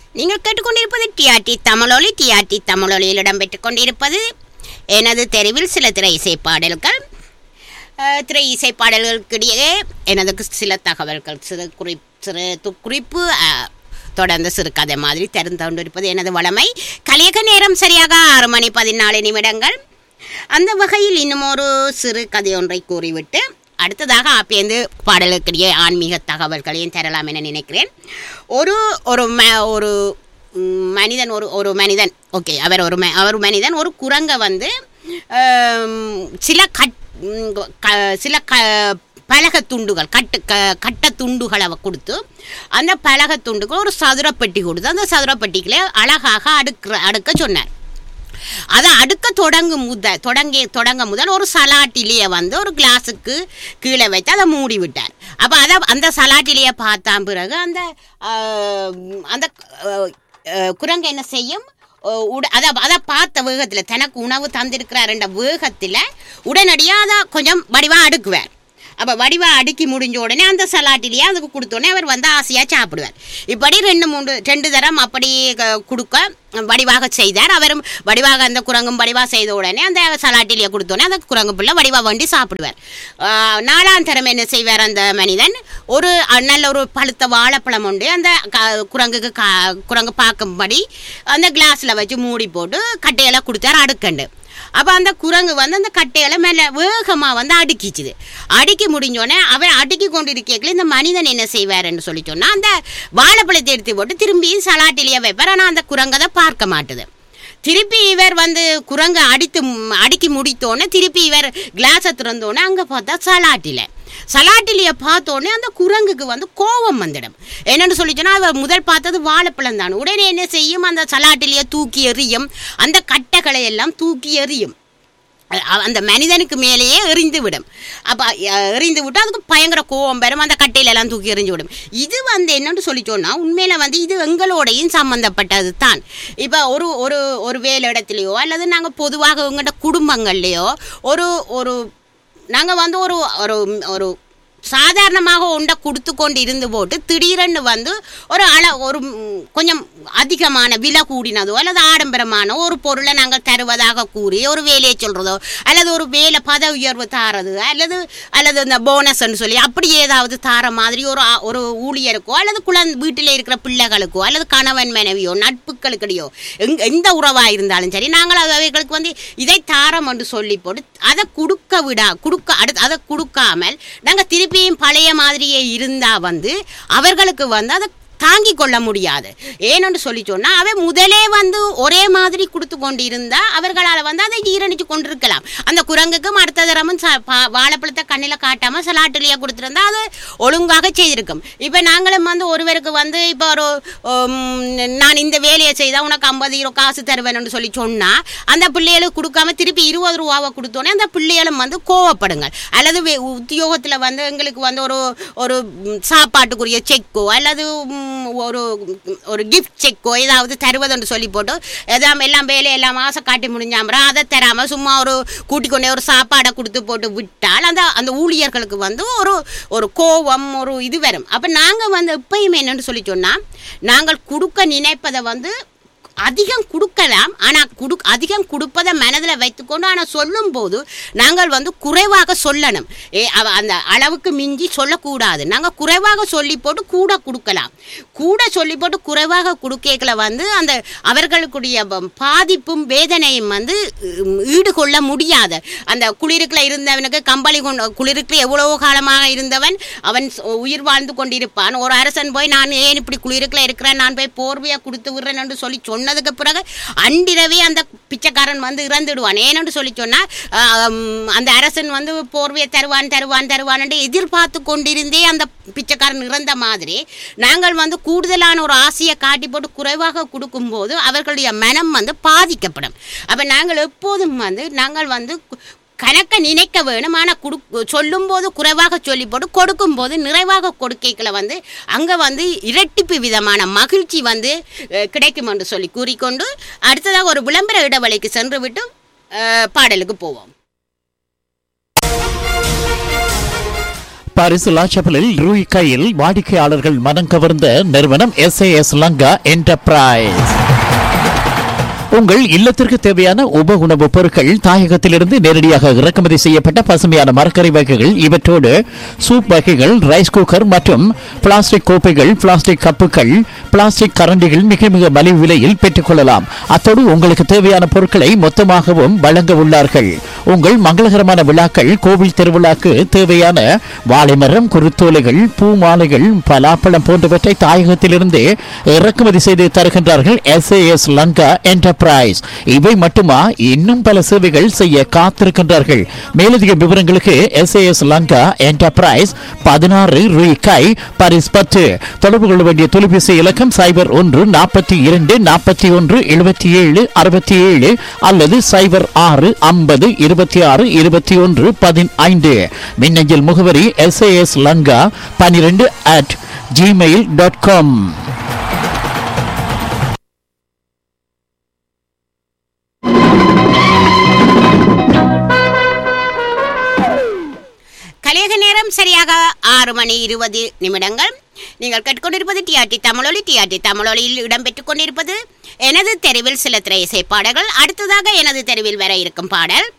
நீங்கள் கேட்டுக்கொண்டிருப்பது டிஆர்டி தமிழொலி டிஆர்டி தமிழொலியில் இடம்பெற்றுக் கொண்டிருப்பது எனது தெருவில் சில திரை இசை பாடல்கள் அஹ், திரை இசை பாடல்களுக்கிடையே எனது சில தகவல்கள் சிறு குறி சிறு து- குறிப்பு அஹ், தொடர்ந்து சிறு கதை மாதிரி தெரிந்து கொண்டிருப்பது எனது வளமை கலியக நேரம் சரியாக ஆறு மணி பதினாலு நிமிடங்கள் அந்த வகையில் இன்னும் ஒரு சிறு கதை ஒன்றை கூறிவிட்டு அடுத்ததாக ஆப்பியந்து பாடலுக்கிடையே ஆன்மீக தகவல்களையும் தரலாம் என நினைக்கிறேன் ஒரு ஒரு ம ஒரு ம், மனிதன் ஒரு ஒரு மனிதன் ஓகே அவர் ஒரு ம- அவர் மனிதன் ஒரு குரங்கை வந்து ஆம், சில கட் ம், க- சில க பலக துண்டுகள் கட்டு க கட்ட துண்டுகளை அவ கொடுத்து அந்த பலக துண்டுகள் ஒரு சதுரப்பெட்டி கொடுத்து அந்த சதுரப்பெட்டிக்குள்ளே அழகாக அடுக்க அடுக்க சொன்னார் அதை அடுக்க தொடங்கும் முத தொடங்கி தொடங்க முதல் ஒரு சலாட்டிலேயே வந்து ஒரு கிளாஸுக்கு கீழே வைத்து அதை மூடி விட்டார் அப்போ அதை அந்த சலாட்டிலேயே பார்த்தான் பிறகு அந்த ஆஹ், அந்த ஆஹ், ஆஹ், குரங்கு என்ன செய்யும் ஆஹ், உட அதை அதை பார்த்த வேகத்தில் தனக்கு உணவு தந்திருக்கிறாருன்ற வேகத்தில் உடனடியாக அதை கொஞ்சம் வடிவாக அடுக்குவார் அப்போ வடிவா அடுக்கி முடிஞ்ச உடனே அந்த சலாட்டிலேயே அதுக்கு கொடுத்தோடனே அவர் வந்து ஆசையாக சாப்பிடுவார் இப்படி ரெண்டு மூன்று ரெண்டு தரம் அப்படி க- கொடுக்க வடிவாக செய்தார் அவரும் வடிவாக அந்த குரங்கும் வடிவாக செய்த உடனே அந்த சலாட்டிலேயே கொடுத்தோடனே அந்த குரங்கு பிள்ளை வடிவாக வண்டி சாப்பிடுவார் ஆஹ், நாலாம் தரம் என்ன செய்வார் அந்த மனிதன் ஒரு அஹ், நல்ல ஒரு பழுத்த வாழைப்பழம் உண்டு அந்த க- குரங்குக்கு கா குரங்கு பார்க்கும்படி அந்த கிளாஸில் வச்சு மூடி போட்டு கட்டையெல்லாம் கொடுத்தார் அடுக்கண்டு அப்போ அந்த குரங்கு வந்து அந்த கட்டைகளை மேலே வேகமாக வந்து அடுக்கிச்சுது அடுக்கி முடிஞ்சோடனே அவன் அடுக்கி கொண்டு இருக்கேக்கில் இந்த மனிதன் என்ன செய்வாருன்னு சொல்லி சொன்னா அந்த வாழைப்பழத்தை எடுத்து போட்டு திரும்பி சலாட்டிலேயே வைப்பார் ஆனால் அந்த குரங்கை அதை பார்க்க மாட்டுது திருப்பி இவர் வந்து குரங்கை அடித்து ம், அடுக்கி முடித்தோடனே திருப்பி இவர் கிளாஸை திறந்தோடனே அங்கே பார்த்தா சலாட்டில சலாட்டிலிய பார்த்தோடனே அந்த குரங்குக்கு வந்து கோபம் வந்துடும் என்னன்னு சொல்லி சொன்னா அவர் முதல் பார்த்தது வாழைப்பழம் தான் உடனே என்ன செய்யும் அந்த சலாட்டிலிய தூக்கி எறியும் அந்த கட்டைகளை எல்லாம் தூக்கி எறியும் அ- அந்த மனிதனுக்கு மேலேயே எறிந்து விடும் அப்போ எறிந்து விட்டு அதுக்கு பயங்கர கோவம் பெறும் அந்த கட்டையில எல்லாம் தூக்கி எறிஞ்சு விடும் இது வந்து என்னன்னு சொல்லி சொன்னா உண்மையில வந்து இது எங்களோடையும் சம்பந்தப்பட்டது தான் இப்போ ஒரு ஒரு ஒரு வேலை இடத்துலையோ அல்லது நாங்கள் பொதுவாக உங்கள்கிட்ட குடும்பங்கள்லையோ ஒரு ஒரு நாங்கள் வந்து ஒரு ஒரு ஒரு சாதாரணமாக ஒன்றை கொடுத்து கொண்டு இருந்து போட்டு திடீரென்னு வந்து ஒரு அள ஒரு ம், கொஞ்சம் அதிகமான விலை கூடினதோ அல்லது ஆடம்பரமான ஒரு பொருளை நாங்கள் தருவதாக கூறி ஒரு வேலையை சொல்கிறதோ அல்லது ஒரு வேலை பதவி உயர்வு தாரது அல்லது அல்லது இந்த போனஸ்ன்னு சொல்லி அப்படி ஏதாவது தார மாதிரி ஒரு ஆ- ஒரு ஊழியருக்கோ அல்லது குழந்தை வீட்டில் இருக்கிற பிள்ளைகளுக்கோ அல்லது கணவன் மனைவியோ நட்புகளுக்கிடையோ எங் எந்த உறவாக இருந்தாலும் சரி நாங்கள் அவைகளுக்கு வந்து இதை தாரம் என்று சொல்லி போட்டு அதை கொடுக்க விடா கொடுக்க அடுத்து அதை கொடுக்காமல் நாங்கள் திருப்பியும் பழைய மாதிரியே இருந்தால் வந்து அவர்களுக்கு வந்து அதை தாங்கி கொள்ள முடியாது ஏன்னு சொல்லி சொன்னா அவன் முதலே வந்து ஒரே மாதிரி கொடுத்து கொண்டு இருந்தா அவர்களால் வந்து அதை ஜீரணிச்சு கொண்டிருக்கலாம் அந்த குரங்குக்கும் அடுத்த தரமும் ச- பா- வாழைப்பழத்தை கண்ணில் காட்டாம சலாட்டிலேயே கொடுத்துருந்தா அது ஒழுங்காக செய்திருக்கும் இப்போ நாங்களும் வந்து ஒருவருக்கு வந்து இப்போ ஒரு உம், நான் இந்த வேலையை செய்தால் உனக்கு ஐம்பது ரூபா காசு தருவேன்னு சொல்லி சொன்னா அந்த பிள்ளைகளுக்கு கொடுக்காம திருப்பி இருபது ரூபாவை கொடுத்தோன்னே அந்த பிள்ளைகளும் வந்து கோவப்படுங்க அல்லது வே- உத்தியோகத்தில் வந்து எங்களுக்கு வந்து ஒரு ஒரு ம், சாப்பாட்டுக்குரிய செக்கோ அல்லது ம், ஒரு ஒரு கிஃப்ட் செக்கோ ஏதாவது தருவதுன்னு சொல்லி போட்டு எதாம் எல்லாம் வேலையெல்லாம் ஆசை காட்டி முடிஞ்சாமறா அதை தராமல் சும்மா ஒரு கூட்டிக் கொண்டே ஒரு சாப்பாடை கொடுத்து போட்டு விட்டால் அந்த அந்த ஊழியர்களுக்கு வந்து ஒரு ஒரு கோபம் ஒரு இது வரும் அப்போ நாங்கள் வந்து எப்பயுமே என்னன்னு சொல்லி சொன்னால் நாங்கள் கொடுக்க நினைப்பதை வந்து அதிகம் கொடுக்கலாம் ஆனால் குடு அதிகம் கொடுப்பதை மனதில் வைத்துக்கொண்டு ஆனால் சொல்லும்போது நாங்கள் வந்து குறைவாக சொல்லணும் ஏ அவ- அந்த அளவுக்கு மிஞ்சி சொல்லக்கூடாது நாங்கள் குறைவாக சொல்லி போட்டு கூட கொடுக்கலாம் கூட சொல்லி போட்டு குறைவாக கொடுக்கல வந்து அந்த அவர்களுக்குடைய ப- பாதிப்பும் வேதனையும் வந்து உம், ஈடுகொள்ள முடியாது அந்த குளிருக்குள்ள இருந்தவனுக்கு கம்பளி கொண்டு குளிருக்குள்ள எவ்வளவோ காலமாக இருந்தவன் அவன் ச- உயிர் வாழ்ந்து கொண்டிருப்பான் ஒரு அரசன் போய் நான் ஏன் இப்படி குளிருக்குள்ள இருக்கிறேன் நான் போய் போர்வையை கொடுத்து விடுறேன் என்று சொல்லி சொன்னதுக்கு பிறகு அன்றிரவே அந்த பிச்சைக்காரன் வந்து இறந்துடுவான் ஏனென்று சொல்லி சொன்னா ஆம், அந்த அரசன் வந்து போர்வையை தருவான் தருவான் தருவான் என்று எதிர்பார்த்து கொண்டிருந்தே அந்த பிச்சைக்காரன் இறந்த மாதிரி நாங்கள் வந்து கூடுதலான ஒரு ஆசையை காட்டி போட்டு குறைவாக கொடுக்கும்போது அவர்களுடைய மனம் வந்து பாதிக்கப்படும் அப்போ நாங்கள் எப்போதும் வந்து நாங்கள் வந்து கு- கணக்க நினைக்க வேணும் ஆனால் குடு சொல்லும்போது குறைவாக சொல்லி போட்டு கொடுக்கும்போது நிறைவாக கொடுக்கைகளை வந்து அங்கே வந்து இரட்டிப்பு விதமான மகிழ்ச்சி வந்து அஹ், கிடைக்கும் என்று சொல்லி கூறிக்கொண்டு அடுத்ததாக ஒரு விளம்பர இடைவெளிக்கு சென்று விட்டு அஹ், பாடலுக்கு போவோம் பாரிஸ் லாச்சப்பலில் ரூய் கையில் வாடிக்கையாளர்கள் மனம் கவர்ந்த நிறுவனம் எஸ்ஏஎஸ் லங்கா என்டர்பிரைஸ் உங்கள் இல்லத்திற்கு தேவையான உப உணவுப் பொருட்கள் தாயகத்திலிருந்து நேரடியாக இறக்குமதி செய்யப்பட்ட பசுமையான மரக்கறி வகைகள் இவற்றோடு சூப் வகைகள் ரைஸ் குக்கர் மற்றும் பிளாஸ்டிக் கோப்பைகள் பிளாஸ்டிக் கப்புகள் பிளாஸ்டிக் கரண்டிகள் மிக மிக மலிவு விலையில் பெற்றுக்கொள்ளலாம் அத்தோடு உங்களுக்கு தேவையான பொருட்களை மொத்தமாகவும் வழங்க உள்ளார்கள் உங்கள் மங்களகரமான விழாக்கள் கோவில் திருவிழாக்கு தேவையான வாழைமரம் குருத்தோலைகள் பூ மாலைகள் பலாப்பழம் போன்றவற்றை தாயகத்திலிருந்து இறக்குமதி செய்து தருகின்றார்கள் எஸ்ஏஎஸ் லங்கா என்டர்பிரைஸ் இவை மட்டுமா இன்னும் பல சேவைகள் செய்ய காத்திருக்கின்றார்கள் மேலதிக விவரங்களுக்கு எஸ்ஏஎஸ் லங்கா என்டர்பிரைஸ் பதினாறு ரூபாய் பாரிஸ் பத்து தொடர்பு கொள்ள வேண்டிய தொலைபேசி இலக்கம் சைபர் ஒன்று நாற்பத்தி இரண்டு நாற்பத்தி ஒன்று எழுபத்தி ஏழு அறுபத்தி ஏழு அல்லது சைபர் ஆறு ஐம்பது இருபத்தி ஆறு இருபத்தி ஒன்று பதினைந்து மின்னஞ்சல் முகவரி எஸ்ஏஎஸ் லங்கா பனிரெண்டு அட் ஜிமெயில் டாட் காம் கலியக நேரம் சரியாக ஆறு மணி இருபது நிமிடங்கள் நீங்கள் கேட்டுக்கொண்டிருப்பது டிஆர்டி தமிழொலி டிஆர்டி தமிழொலியில் இடம்பெற்றுக் கொண்டிருப்பது எனது தெருவில் சில திரை இசை பாடல்கள் அடுத்ததாக எனது தெருவில் வர இருக்கும் பாடல்